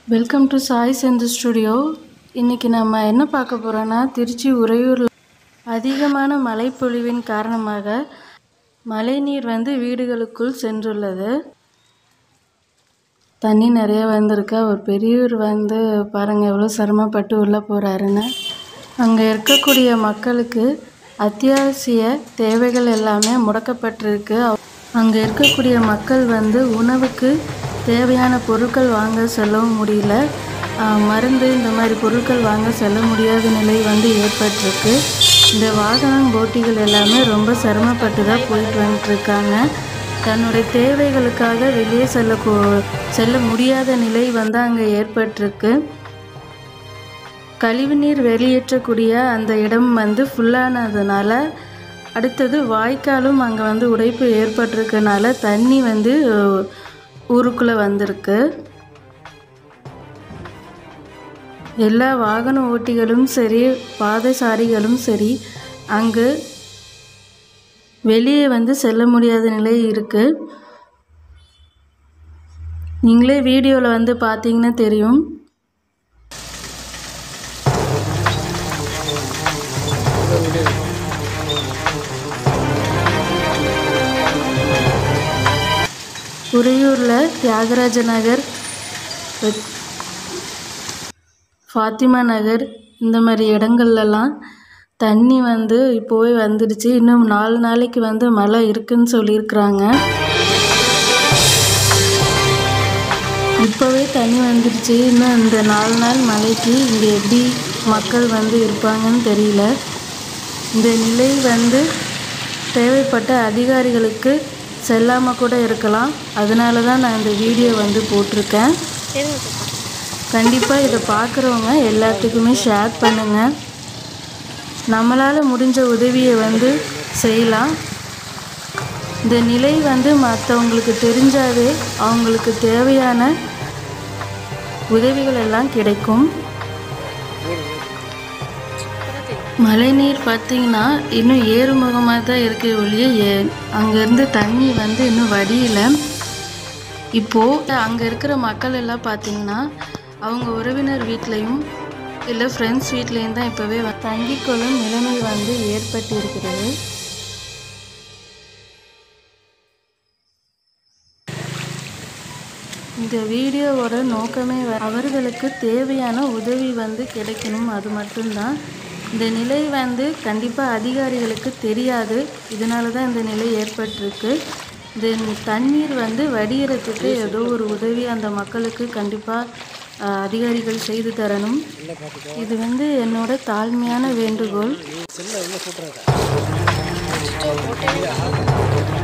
welcome to Sai Senthu studio இன்றைக்கி நம்ம என்ன பார்க்க போகிறோன்னா திருச்சி உறையூரில் அதிகமான மழைப்பொழிவின் காரணமாக மழைநீர் வந்து வீடுகளுக்குள் சென்றுள்ளது தண்ணி நிறைய வந்திருக்கு அவர் பெரியவர் வந்து பாருங்கள் எவ்வளோ சிரமப்பட்டு உள்ளே போகிறாருன்னு அங்கே இருக்கக்கூடிய மக்களுக்கு அத்தியாவசிய தேவைகள் எல்லாமே முடக்கப்பட்டிருக்கு அங்கே இருக்கக்கூடிய மக்கள் வந்து உணவுக்கு தேவையான பொருட்கள் வாங்க செல்லவும் முடியல ஆஹ் மருந்து இந்த மாதிரி பொருட்கள் வாங்க செல்ல முடியாத நிலை வந்து ஏற்பட்டிருக்கு இந்த வாகனம் போட்டிகள் எல்லாமே ரொம்ப சிரமப்பட்டு தான் போயிட்டு வந்துட்டு இருக்காங்க தன்னுடைய தேவைகளுக்காக வெளியே செல்ல கூ- செல்ல முடியாத நிலை வந்து அங்கே ஏற்பட்டிருக்கு கழிவுநீர் வெளியேற்றக்கூடிய அந்த இடம் வந்து ஃபுல்லானதுனால அடுத்தது வாய்க்காலும் அங்கே வந்து உடைப்பு ஏற்பட்டிருக்கனால தண்ணி வந்து அஹ், ஊருக்குள்ளே வந்திருக்கு எல்லா வாகன ஓட்டிகளும் சரி பாதசாரிகளும் சரி அங்கு வெளியே வந்து செல்ல முடியாத நிலை இருக்குது நீங்களே வீடியோவில் வந்து பார்த்தீங்கன்னா தெரியும் உறையூரில் தியாகராஜ நகர் வெத்- ஃபாத்திமா நகர் இந்த மாதிரி இடங்கள்லலாம் தண்ணி வந்து இப்போவே வந்துடுச்சு இன்னும் நாலு நாளைக்கு வந்து மழை இருக்குன்னு சொல்லியிருக்கிறாங்க இப்போவே தண்ணி வந்துடுச்சு இன்னும் இந்த நாலு நாள் மழைக்கு இங்கே எப்படி மக்கள் வந்து இருப்பாங்கன்னு தெரியல இந்த நிலை வந்து தேவைப்பட்ட அதிகாரிகளுக்கு செல்லாமல் கூட இருக்கலாம் அதனால தான் நான் இந்த வீடியோ வந்து போட்டிருக்கேன் கண்டிப்பாக இதை பார்க்குறவங்க எல்லாத்துக்குமே ஷேர் பண்ணுங்கள் நம்மளால் முடிஞ்ச உதவியை வந்து செய்யலாம் இந்த நிலை வந்து மற்றவங்களுக்கு தெரிஞ்சாவே அவங்களுக்கு தேவையான உதவிகள் எல்லாம் கிடைக்கும் மழைநீர் பார்த்தீங்கன்னா இன்னும் ஏறுமுகமாக தான் இருக்க ஒழிய ஏ அங்கேருந்து தண்ணி வந்து இன்னும் வடியல இப்போது அங்கே இருக்கிற மக்கள் எல்லாம் பார்த்தீங்கன்னா அவங்க உறவினர் வீட்லேயும் இல்லை ஃப்ரெண்ட்ஸ் வீட்லேயும் தான் இப்போவே தங்கிக்கொள்ளும் நிலைமை வந்து ஏற்பட்டு இருக்கிறது இந்த வீடியோவோட நோக்கமே வ- அவர்களுக்கு தேவையான உதவி வந்து கிடைக்கணும் அது மட்டும்தான் இந்த நிலை வந்து கண்டிப்பாக அதிகாரிகளுக்கு தெரியாது இதனால தான் இந்த நிலை ஏற்பட்டிருக்கு இந்த தண்ணீர் வந்து வடிகிறதுக்கு ஏதோ ஒரு உதவி அந்த மக்களுக்கு கண்டிப்பாக அதிகாரிகள் செய்து தரணும் இது வந்து என்னோட தாழ்மையான வேண்டுகோள்